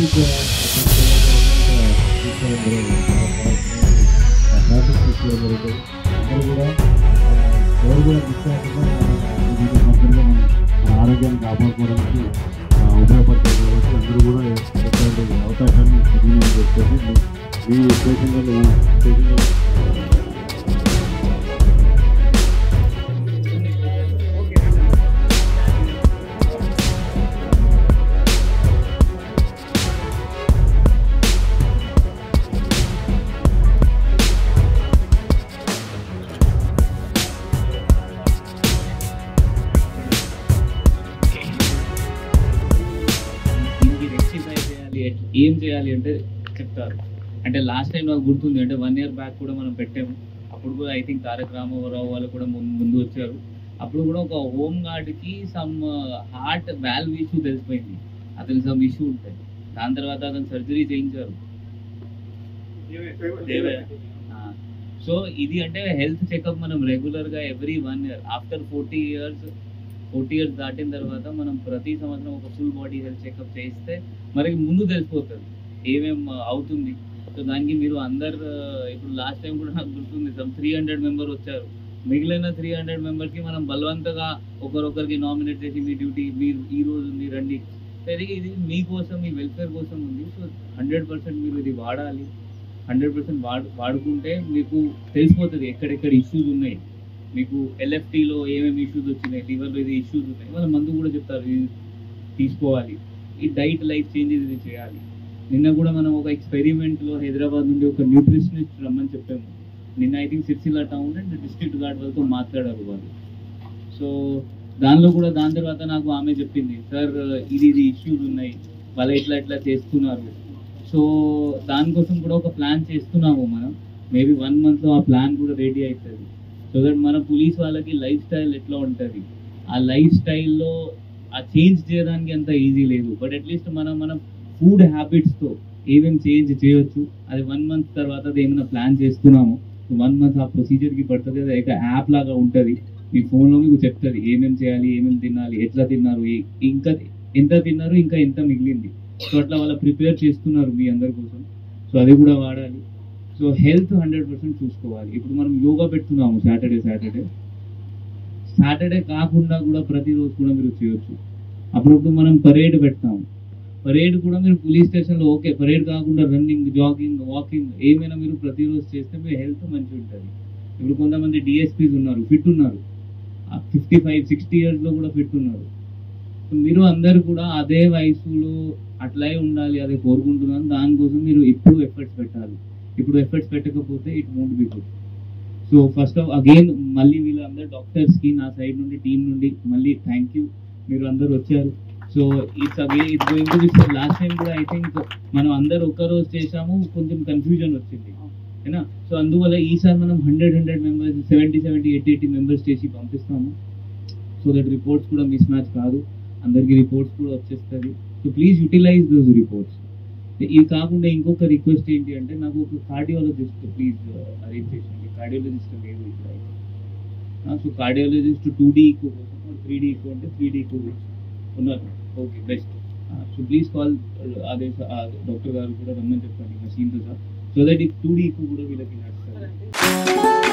ఆరోగ్యాన్ని కాపాడుకోవడానికి ఆ, ఉపయోగపడుతుంది కాబట్టి అందరూ కూడా ఇటువంటి అవకాశాన్ని సద్వినియోగం చేసుకోండి మీ స్టేషన్లో స్టేషన్లో దీనికి రెక్టిఫై చేయాలి ఎట్- ఏం చేయాలి అంటే చెప్తారు అంటే లాస్ట్ టైం నాకు గుర్తుంది అంటే వన్ ఇయర్ బ్యాక్ కూడా మనం పెట్టాము అప్పుడు కూడా ఐ థింక్ తారక రామారావు వాళ్ళు కూడా ముందు ముందు వచ్చారు అప్పుడు కూడా ఒక హోమ్ గార్డ్కి సమ్ హార్ట్ వాల్వ్ ఇష్యూ తెలిసిపోయింది అతనికి సమ్ ఇష్యూ ఉంటుంది దాని తర్వాత అతను సర్జరీ చేయించారు దేవే సో ఇది అంటే హెల్త్ చెకప్ మనం రెగ్యులర్ గా every one year after forty years forty years దాటిన తర్వాత మనం ప్రతి సంవత్సరం ఒక ఫుల్ బాడీ హెల్త్ చెకప్ చేయిస్తే మనకి ముందు తెలిసిపోతుంది ఏమేం అవుతుంది సో దానికి మీరు అందరు ఇప్పుడు లాస్ట్ టైం కూడా నాకు గుర్తుంది సమ్ త్రీ హండ్రెడ్ మెంబర్ వచ్చారు మిగిలిన త్రీ హండ్రెడ్ మెంబర్కి మనం బలవంతగా ఒకరొకరికి నామినేట్ చేసి మీ డ్యూటీ మీరు ఈ రోజు ఉంది రండి సో ఇది ఇది మీకోసం మీ వెల్ఫేర్ కోసం ఉంది సో హండ్రెడ్ పర్సెంట్ మీరు ఇది వాడాలి హండ్రెడ్ పర్సెంట్ వాడు వాడుకుంటే మీకు తెలిసిపోతుంది ఎక్కడెక్కడ ఇష్యూస్ ఉన్నాయి మీకు ఎల్ఎఫ్టీలో ఏమేమి ఇష్యూస్ వచ్చినాయి లివర్లో ఇది ఇష్యూస్ ఉన్నాయి వాళ్ళ మందు కూడా చెప్తారు ఇది తీసుకోవాలి ఈ డైట్ లైఫ్ చేంజెస్ ఇది చేయాలి నిన్న కూడా మనం ఒక ఎక్స్పెరిమెంట్లో హైదరాబాద్ నుండి ఒక న్యూట్రిషనిస్ట్ రమ్మని చెప్పాము నిన్న I think Sircilla town and district guard వాళ్ళతో మాట్లాడారు వాళ్ళు సో దానిలో కూడా దాని తర్వాత నాకు ఆమె చెప్పింది సార్ ఇది ఇది ఇష్యూస్ ఉన్నాయి వాళ్ళు ఇట్లా ఇట్లా చేస్తున్నారు సో దానికోసం కూడా ఒక ప్లాన్ చేస్తున్నాము మనం మేబీ వన్ మంత్లో ఆ ప్లాన్ కూడా రెడీ అవుతుంది సో దట్ మన పోలీస్ వాళ్ళకి లైఫ్ స్టైల్ ఎట్లా ఉంటుంది ఆ లైఫ్ స్టైల్లో ఆ చేంజ్ చేయడానికి అంత ఈజీ లేదు బట్ అట్లీస్ట్ మనం మన ఫుడ్ హ్యాబిట్స్తో ఏమేమి చేంజ్ చేయొచ్చు అది వన్ మంత్ తర్వాత అది ఏమైనా ప్లాన్ చేస్తున్నాము వన్ మంత్ ఆ ప్రొసీజర్కి పడుతుంది అది ఒక యాప్ లాగా ఉంటుంది మీ ఫోన్లో మీకు చెప్తుంది ఏమేమి చేయాలి ఏమేమి తినాలి ఎట్లా తిన్నారు ఏ- ఇంకా ఎంత తిన్నారు ఇంకా ఎంత మిగిలింది సో అట్లా వాళ్ళ ప్రిపేర్ చేస్తున్నారు మీ అందరి కోసం సో అది కూడా వాడాలి సో హెల్త్ హండ్రెడ్ పర్సెంట్ చూసుకోవాలి ఇప్పుడు మనం యోగా పెడుతున్నాము సాటర్డే సాటర్డే సాటర్డే కాకుండా కూడా ప్రతిరోజు కూడా మీరు చేయొచ్చు అప్పుడప్పుడు మనం పరేడ్ పెడతాము పరేడ్ కూడా మీరు పోలీస్ స్టేషన్లో ఓకే పరేడ్ కాకుండా రన్నింగ్ జాగింగ్ వాకింగ్ ఏమైనా మీరు ప్రతిరోజు చేస్తే మీ హెల్త్ మంచిగా ఉంటుంది ఇప్పుడు కొంతమంది డిఎస్పీస్ ఉన్నారు ఫిట్ ఉన్నారు ఫిఫ్టీ ఫైవ్ సిక్స్టీ ఇయర్స్లో కూడా ఫిట్ ఉన్నారు మీరు అందరు కూడా అదే వయసులో అట్లే ఉండాలి అదే కోరుకుంటున్నాను దానికోసం మీరు ఇప్పుడు ఎఫర్ట్స్ పెట్టాలి ఇప్పుడు ఎఫర్ట్స్ పెట్టకపోతే it won't be good so first of again మళ్ళీ వీళ్ళందరూ డాక్టర్స్ కి నా సైడ్ నుండి టీం నుండి మళ్ళీ థ్యాంక్ యూ మీరు అందరు వచ్చారు so it's again it's going to be last time కూడా ఐ థింక్ మనం అందరు ఒక్క రోజు చేసాము కొంచెం కన్ఫ్యూజన్ వచ్చింది ఏనా సో అందువల్ల ఈసారి మనం hundred hundred members seventy seventy eighty eighty members చేసి పంపిస్తాము సో దట్ రిపోర్ట్స్ కూడా మిస్ మ్యాచ్ కాదు అందరికి రిపోర్ట్స్ కూడా వచ్చేస్తుంది so please utilise those reports ఇది కాకుండా ఇంకొక రిక్వెస్ట్ ఏంటి అంటే నాకు ఒక కార్డియాలజిస్ట్ ప్లీజ్ అరేంజ్ చేసింది కార్డియాలజిస్ట్ లేదు ఇక్కడ so cardiologist two D echo కోసం త్రీ డీ ఈకో అంటే త్రీ డీ ఈకో ఉన్నారు okay best so please call అదే డాక్టర్ గారు కూడా రమ్మని చెప్పండి మషీన్తో సార్ సో దట్ ఈ టూ డీ ఈకో కూడా వీళ్ళకి నడుస్తుంది